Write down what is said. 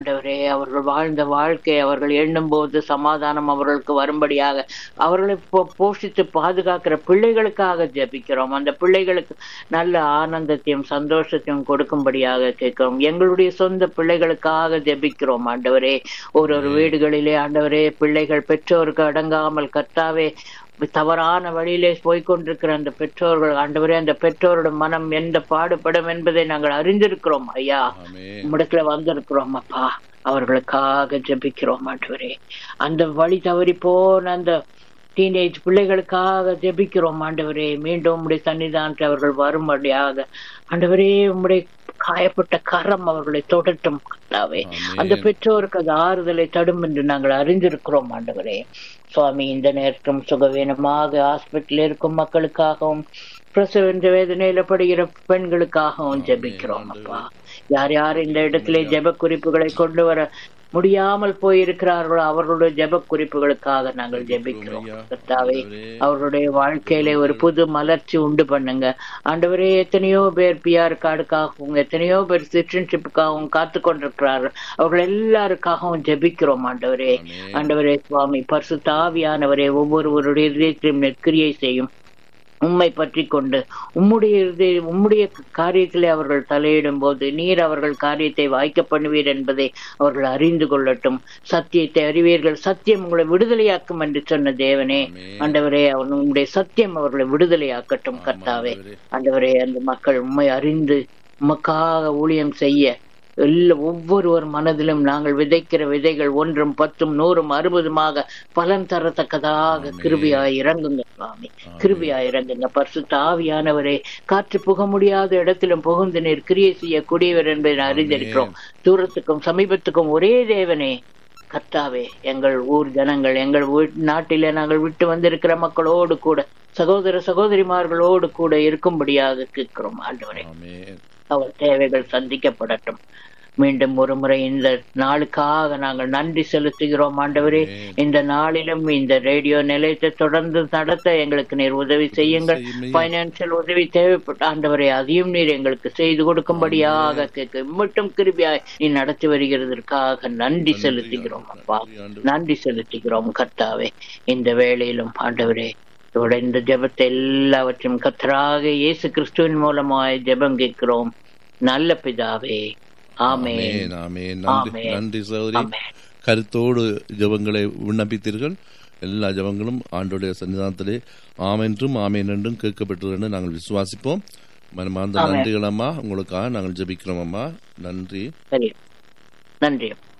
ஆண்டவரே அவர்கள் வாழ்ந்த வாழ்க்கை அவர்கள் எண்ணும் போது சமாதானம் அவர்களுக்கு வரும்படியாக அவர்களை போ- போஷித்து பாதுகாக்கிற பிள்ளைகளுக்காக ஜெபிக்கிறோம் அந்த பிள்ளைகளுக்கு நல்ல ஆனந்தத்தையும் சந்தோஷத்தையும் கொடுக்கும்படியாக கேட்கிறோம் எங்களுடைய சொந்த பிள்ளைகளுக்காக ஜெபிக்கிறோம் ஆண்டவரே ஒரு ஒரு வீடுகளிலே ஆண்டவரே பிள்ளைகள் பெற்றோருக்கு அடங்காமல் கர்த்தாவே தவறான வழியிலே போய்க்கொண்டிருக்கிற அந்த பெற்றோர்கள் ஆண்டவரே அந்த பெற்றோரோட மனம் எந்த பாடுபடும் என்பதை நாங்கள் அறிந்திருக்கிறோம் ஐயா ஆமென் உம்மிடத்துல வந்திருக்கிறோம் அப்பா அவர்களுக்காக ஜெபிக்கிறோம் ஆண்டவரே அந்த வழி தவறி போன அந்த டீனேஜ் பிள்ளைகளுக்காக ஜெபிக்கிறோம் ஆண்டவரே மீண்டும் உம்முடைய சன்னிதானத்தில் அவர்கள் வரும்படியாக ஆண்டவரே உம்முடைய காயப்பட்ட கரம் அவர்களை தொடட்டும் கர்த்தாவே அந்த ஆமென் பெற்றோருக்கு அது ஆறுதலை தடும் என்று நாங்கள் அறிந்திருக்கிறோம் ஆண்டவரே சுவாமி இந்த நேரத்தும் சுகவீனமாக ஹாஸ்பிட்டல் இருக்கும் மக்களுக்காகவும் பிரசவ என்ற வேதனையில படுகிற பெண்களுக்காகவும் ஜெபிக்கிறோம் அப்பா யார் யார் இந்த இடத்திலே ஜெப குறிப்புகளை கொண்டு வர முடியாமல் போயிருக்கிறார்களோ அவர்களுடைய ஜெப குறிப்புகளுக்காக நாங்கள் ஜெபிக்கிறோம் ஐயா. கர்த்தாவே ஆண்டவரே, அவர்களுடைய வாழ்க்கையில ஒரு புது மலர்ச்சி உண்டு பண்ணுங்க ஆண்டவரே எத்தனையோ பேர் பிஆர் கார்டுக்காகவும் எத்தனையோ பேர் சிட்டிசன்ஷிப்புக்காகவும் காத்து கொண்டிருக்கிறார்கள் அவர்கள் எல்லாருக்காகவும் ஜெபிக்கிறோம் ஆண்டவரே ஆமென். ஆண்டவரே சுவாமி பரிசு தாவியானவரே ஒவ்வொருவருடைய இதயத்திலும் நெற்கிரியை செய்யும் உம்மை பற்றி கொண்டு உம்முடைய இருதய- உம்முடைய காரியத்திலே அவர்கள் தலையிடும் போது நீர் அவர்கள் காரியத்தை வாய்க்க பண்ணுவீர் என்பதை அவர்கள் அறிந்து கொள்ளட்டும் சத்தியத்தை அறிவீர்கள் சத்தியம் உங்களை விடுதலையாக்கும் என்று சொன்ன தேவனே ஆமென். ஆண்டவரே அவன் உம்முடைய சத்தியம் அவர்களை விடுதலையாக்கட்டும் கர்த்தாவே ஆண்டவரே. ஆண்டவரே அந்த மக்கள் உம்மை அறிந்து உமக்காக ஊழியம் செய்ய எல்லா ஒவ்வொருவர் மனதிலும் நாங்கள் விதைக்கிற விதைகள் ஒன்றும் பத்தும் நூறும் அறுபதுமாக பலன் தரத்தக்கதாக ஆமென். கிருபியாய் இறங்குங்க சுவாமி கிருபியாய் இறங்குங்க பரிசுத்த ஆவியானவரே காற்று புக முடியாத இடத்திலும் புகுந்து நீர் கிரியை செய்யக்கூடியவர் என்பதை நான் அறிந்திருக்கிறோம் தூரத்துக்கும் சமீபத்துக்கும் ஒரே தேவனே கர்த்தாவே எங்கள் ஊர் ஜனங்கள் எங்கள் வீட்- நாட்டிலே நாங்கள் விட்டு வந்திருக்கிற மக்களோடு கூட சகோதர சகோதரிமார்களோடு கூட இருக்கும்படியாக கேட்கிறோம் ஆண்டவரே ஆமென். அவர் தேவைகள் சந்திக்கப்படட்டும் மீண்டும் ஒரு முறை இந்த நாளுக்காக நாங்கள் நன்றி செலுத்துகிறோம் ஆண்டவரே ஆமென். இந்த நாளிலும் இந்த ரேடியோ நிலையத்தை தொடர்ந்து நடத்த எங்களுக்கு நீர் உதவி செய்யுங்கள் செய்யும் ஐயா. பைனான்சியல் உதவி தேவைப்பட்ட ஆண்டவரே அதையும் நீர் எங்களுக்கு செய்து கொடுக்கும்படியாக கேட்க மட்டும் கிருபியாய் நீ நடத்தி வருகிறதற்காக நன்றி செலுத்துகிறோம் அப்பா நன்றி ஆண்டவரே. நன்றி செலுத்துகிறோம் கர்த்தாவே இந்த வேளையிலும் ஆண்டவரே இதோட இந்த ஜெபத்தை எல்லாவற்றையும் கர்த்தராக இயேசு கிறிஸ்துவின் மூலமாய் ஜெபம் கேட்கிறோம் நல்ல பிதாவே ஆமென் ஆமென், ஆமென். நன்றி ஆமென். நன்றி சகோதரி ஆமென் கருத்தோடு ஜெபங்களை விண்ணப்பித்தீர்கள் எல்லா ஜெபங்களும் ஆண்டோடைய சன்னிதானத்திலே ஆமென்றும் ஆமென் என்றும் கேட்கப்பட்டது என்று நாங்கள் விசுவாசிப்போம் மனமார்ந்த ஆமென். நன்றிகள் அம்மா உங்களுக்காக நாங்கள் ஜெபிக்கிறோம் அம்மா நன்றி சரி நன்றி